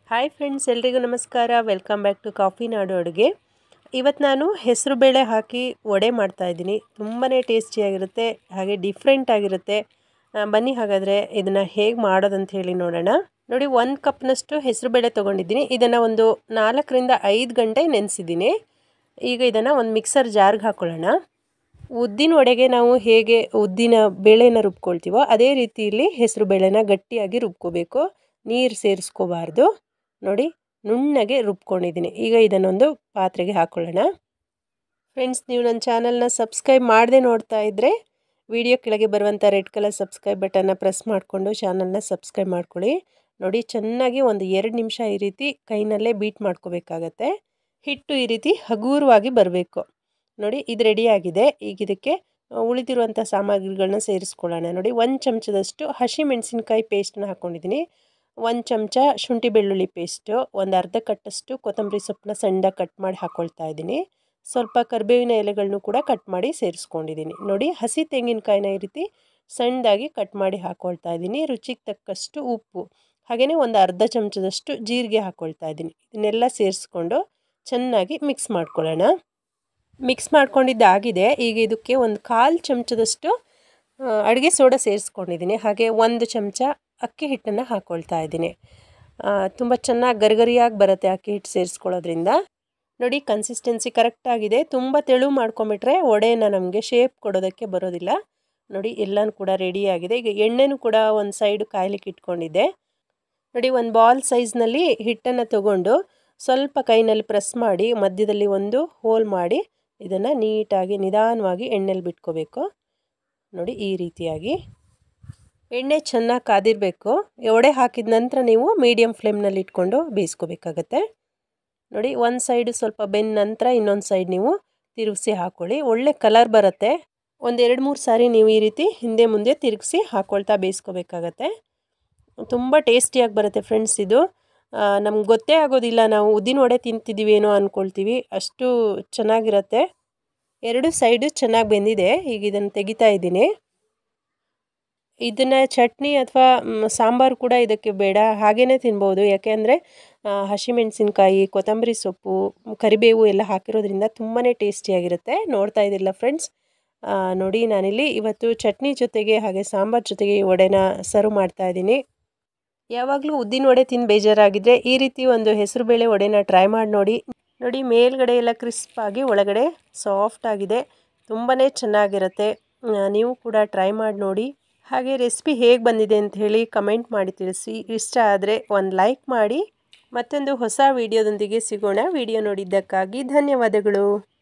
hi friends ಎಲ್ರಿಗೂ ನಮಸ್ಕಾರ welcome back to coffee ನಾಡು ಅಡುಗೆ ಇವತ್ತು ನಾನು ಹೆಸರು ಬೇಳೆ ಹಾಕಿ ವಡೆ ಮಾಡ್ತಾಯಿದ್ದೀನಿ ತುಂಬಾ ಟೇಸ್ಟಿಯಾಗಿರುತ್ತೆ ಹಾಗೆ ಡಿಫ್ರೆಂಟ್ ಆಗಿರುತ್ತೆ ಆ, ಬನ್ನಿ ಹಾಗಾದರೆ ಇದನ್ನು ಹೇಗೆ ಮಾಡೋದಂತ ಹೇಳಿ ನೋಡೋಣ ನೋಡಿ ಒಂದು ಕಪ್ನಷ್ಟು ಹೆಸರು ಬೇಳೆ ತೊಗೊಂಡಿದ್ದೀನಿ ಇದನ್ನು ಒಂದು ನಾಲ್ಕರಿಂದ ಐದು ಗಂಟೆ ನೆನೆಸಿದ್ದೀನಿ ಈಗ ಇದನ್ನು ಒಂದು ಮಿಕ್ಸರ್ ಜಾರ್ಗೆ ಹಾಕ್ಕೊಳ್ಳೋಣ ಉದ್ದಿನ ವಡೆಗೆ ನಾವು ಹೇಗೆ ಉದ್ದಿನ ಬೇಳೆನ ರುಬ್ಕೊಳ್ತೀವೋ ಅದೇ ರೀತಿಯಲ್ಲಿ ಹೆಸರು ಬೇಳೆನ ಗಟ್ಟಿಯಾಗಿ ರುಬ್ಕೋಬೇಕು ನೀರು ಸೇರಿಸ್ಕೋಬಾರ್ದು ನೋಡಿ ನುಣ್ಣಗೆ ರುಬ್ಕೊಂಡಿದ್ದೀನಿ ಈಗ ಇದನ್ನೊಂದು ಪಾತ್ರೆಗೆ ಹಾಕ್ಕೊಳ್ಳೋಣ ಫ್ರೆಂಡ್ಸ್ ನೀವು ನನ್ನ ಚಾನಲ್ನ ಸಬ್ಸ್ಕ್ರೈಬ್ ಮಾಡದೆ ನೋಡ್ತಾ ಇದ್ದರೆ ವಿಡಿಯೋ ಕೆಳಗೆ ಬರುವಂಥ ರೆಡ್ ಕಲರ್ ಸಬ್ಸ್ಕ್ರೈಬ್ ಬಟನ್ನ ಪ್ರೆಸ್ ಮಾಡಿಕೊಂಡು ಚಾನಲ್ನ ಸಬ್ಸ್ಕ್ರೈಬ್ ಮಾಡ್ಕೊಳ್ಳಿ ನೋಡಿ ಚೆನ್ನಾಗಿ ಒಂದು ಎರಡು ನಿಮಿಷ ಈ ರೀತಿ ಕೈನಲ್ಲೇ ಬೀಟ್ ಮಾಡ್ಕೋಬೇಕಾಗತ್ತೆ ಹಿಟ್ಟು ಈ ರೀತಿ ಹಗೂರವಾಗಿ ಬರಬೇಕು ನೋಡಿ ಇದು ರೆಡಿಯಾಗಿದೆ ಈಗ ಇದಕ್ಕೆ ಉಳಿದಿರುವಂಥ ಸಾಮಗ್ರಿಗಳನ್ನ ಸೇರಿಸ್ಕೊಳ್ಳೋಣ ನೋಡಿ ಒಂದು ಚಮಚದಷ್ಟು ಹಸಿ ಮೆಣಸಿನ್ಕಾಯಿ ಪೇಸ್ಟನ್ನ ಹಾಕ್ಕೊಂಡಿದ್ದೀನಿ ಒಂದು ಚಮಚ ಶುಂಠಿ ಬೆಳ್ಳುಳ್ಳಿ ಪೇಸ್ಟು ಒಂದು ಅರ್ಧ ಕಟ್ಟಷ್ಟು ಕೊತ್ತಂಬರಿ ಸೊಪ್ಪನ್ನ ಸಣ್ಣದಾಗಿ ಕಟ್ ಮಾಡಿ ಹಾಕ್ಕೊಳ್ತಾ ಇದ್ದೀನಿ ಸ್ವಲ್ಪ ಕರಿಬೇವಿನ ಎಲೆಗಳನ್ನು ಕೂಡ ಕಟ್ ಮಾಡಿ ಸೇರಿಸ್ಕೊಂಡಿದ್ದೀನಿ ನೋಡಿ ಹಸಿ ತೆಂಗಿನಕಾಯಿನ ಈ ರೀತಿ ಸಣ್ಣದಾಗಿ ಕಟ್ ಮಾಡಿ ಹಾಕ್ಕೊಳ್ತಾ ಇದ್ದೀನಿ ರುಚಿಗೆ ತಕ್ಕಷ್ಟು ಉಪ್ಪು ಹಾಗೆಯೇ ಒಂದು ಅರ್ಧ ಚಮಚದಷ್ಟು ಜೀರಿಗೆ ಹಾಕ್ಕೊಳ್ತಾ ಇದ್ದೀನಿ ಇದನ್ನೆಲ್ಲ ಸೇರಿಸ್ಕೊಂಡು ಚೆನ್ನಾಗಿ ಮಿಕ್ಸ್ ಮಾಡ್ಕೊಳ್ಳೋಣ ಮಿಕ್ಸ್ ಮಾಡ್ಕೊಂಡಿದ್ದಾಗಿದೆ ಈಗ ಇದಕ್ಕೆ ಒಂದು ಕಾಲು ಚಮಚದಷ್ಟು ಅಡುಗೆ ಸೋಡಾ ಸೇರಿಸ್ಕೊಂಡಿದ್ದೀನಿ ಹಾಗೆ ಒಂದು ಚಮಚ ಅಕ್ಕಿ ಹಿಟ್ಟನ್ನು ಹಾಕ್ಕೊಳ್ತಾ ಇದ್ದೀನಿ ತುಂಬ ಚೆನ್ನಾಗಿ ಗರಿಗರಿಯಾಗಿ ಬರುತ್ತೆ ಅಕ್ಕಿ ಹಿಟ್ಟು ಸೇರಿಸ್ಕೊಳ್ಳೋದ್ರಿಂದ ನೋಡಿ ಕನ್ಸಿಸ್ಟೆನ್ಸಿ ಕರೆಕ್ಟಾಗಿದೆ ತುಂಬ ತೆಳು ಮಾಡ್ಕೊಂಬಿಟ್ರೆ ವಡೆನ ನಮಗೆ ಶೇಪ್ ಕೊಡೋದಕ್ಕೆ ಬರೋದಿಲ್ಲ ನೋಡಿ ಎಲ್ಲನೂ ಕೂಡ ರೆಡಿಯಾಗಿದೆ ಈಗ ಎಣ್ಣೆನೂ ಕೂಡ ಒಂದು ಸೈಡ್ ಕಾಯ್ಲಿಕ್ಕೆ ಇಟ್ಕೊಂಡಿದ್ದೆ ನೋಡಿ ಒಂದು ಬಾಲ್ ಸೈಜ್ನಲ್ಲಿ ಹಿಟ್ಟನ್ನು ತಗೊಂಡು ಸ್ವಲ್ಪ ಕೈನಲ್ಲಿ ಪ್ರೆಸ್ ಮಾಡಿ ಮಧ್ಯದಲ್ಲಿ ಒಂದು ಹೋಲ್ ಮಾಡಿ ಇದನ್ನು ನೀಟಾಗಿ ನಿಧಾನವಾಗಿ ಎಣ್ಣೆಲಿ ಬಿಟ್ಕೋಬೇಕು ನೋಡಿ ಈ ರೀತಿಯಾಗಿ ಎಣ್ಣೆ ಚೆನ್ನಾಗಿ ಕಾದಿರಬೇಕು ವಡೆ ಹಾಕಿದ ನಂತರ ನೀವು ಮೀಡಿಯಮ್ ಫ್ಲೇಮ್ನಲ್ಲಿ ಇಟ್ಕೊಂಡು ಬೇಯಿಸ್ಕೋಬೇಕಾಗತ್ತೆ ನೋಡಿ ಒಂದು ಸೈಡು ಸ್ವಲ್ಪ ಬೆಂದ ನಂತರ ಇನ್ನೊಂದು ಸೈಡ್ ನೀವು ತಿರುಗಿಸಿ ಹಾಕ್ಕೊಳ್ಳಿ ಒಳ್ಳೆ ಕಲರ್ ಬರುತ್ತೆ ಒಂದು ಎರಡು ಮೂರು ಸಾರಿ ನೀವು ಈ ರೀತಿ ಹಿಂದೆ ಮುಂದೆ ತಿರುಗಿಸಿ ಹಾಕ್ಕೊಳ್ತಾ ಬೇಯಿಸ್ಕೋಬೇಕಾಗತ್ತೆ ತುಂಬ ಟೇಸ್ಟಿಯಾಗಿ ಬರುತ್ತೆ ಫ್ರೆಂಡ್ಸ್ ಇದು ನಮ್ಗೆ ಗೊತ್ತೇ ಆಗೋದಿಲ್ಲ ನಾವು ಉದ್ದಿನ ವಡೆ ತಿಂತಿದ್ದೀವಿ ಏನೋ ಅಂದ್ಕೊಳ್ತೀವಿ ಅಷ್ಟು ಚೆನ್ನಾಗಿರುತ್ತೆ ಎರಡು ಸೈಡು ಚೆನ್ನಾಗಿ ಬೆಂದಿದೆ ಈಗ ಇದನ್ನು ತೆಗಿತಾ ಇದ್ದೀನಿ ಇದನ್ನು ಚಟ್ನಿ ಅಥವಾ ಸಾಂಬಾರು ಕೂಡ ಇದಕ್ಕೆ ಬೇಡ ಹಾಗೇ ತಿನ್ಬೋದು ಯಾಕೆಂದರೆ ಹಸಿಮೆಣಸಿನ್ಕಾಯಿ ಕೊತ್ತಂಬರಿ ಸೊಪ್ಪು ಕರಿಬೇವು ಎಲ್ಲ ಹಾಕಿರೋದ್ರಿಂದ ತುಂಬಾ ಟೇಸ್ಟಿಯಾಗಿರುತ್ತೆ ನೋಡ್ತಾ ಇದ್ದಿಲ್ಲ ಫ್ರೆಂಡ್ಸ್ ನೋಡಿ ನಾನಿಲ್ಲಿ ಇವತ್ತು ಚಟ್ನಿ ಜೊತೆಗೆ ಹಾಗೆ ಸಾಂಬಾರು ಜೊತೆಗೆ ಈ ವಡೆನ ಸರ್ವ್ ಮಾಡ್ತಾಯಿದ್ದೀನಿ ಯಾವಾಗಲೂ ಉದ್ದಿನ ವಡೆ ತಿಂದು ಬೇಜಾರಾಗಿದ್ದರೆ ಈ ರೀತಿ ಒಂದು ಹೆಸರುಬೇಳೆ ವಡೆನ ಟ್ರೈ ಮಾಡಿ ನೋಡಿ ನೋಡಿ ಮೇಲ್ಗಡೆ ಎಲ್ಲ ಕ್ರಿಸ್ಪಾಗಿ ಒಳಗಡೆ ಸಾಫ್ಟ್ ಆಗಿದೆ ತುಂಬಾ ಚೆನ್ನಾಗಿರುತ್ತೆ ನೀವು ಕೂಡ ಟ್ರೈ ಮಾಡಿ ನೋಡಿ ಹಾಗೆ ರೆಸಿಪಿ ಹೇಗೆ ಬಂದಿದೆ ಅಂತ ಹೇಳಿ ಕಮೆಂಟ್ ಮಾಡಿ ತಿಳಿಸಿ ಇಷ್ಟ ಆದರೆ ಒಂದು ಲೈಕ್ ಮಾಡಿ ಮತ್ತೊಂದು ಹೊಸ ವಿಡಿಯೋದೊಂದಿಗೆ ಸಿಗೋಣ ವಿಡಿಯೋ ನೋಡಿದ್ದಕ್ಕಾಗಿ ಧನ್ಯವಾದಗಳು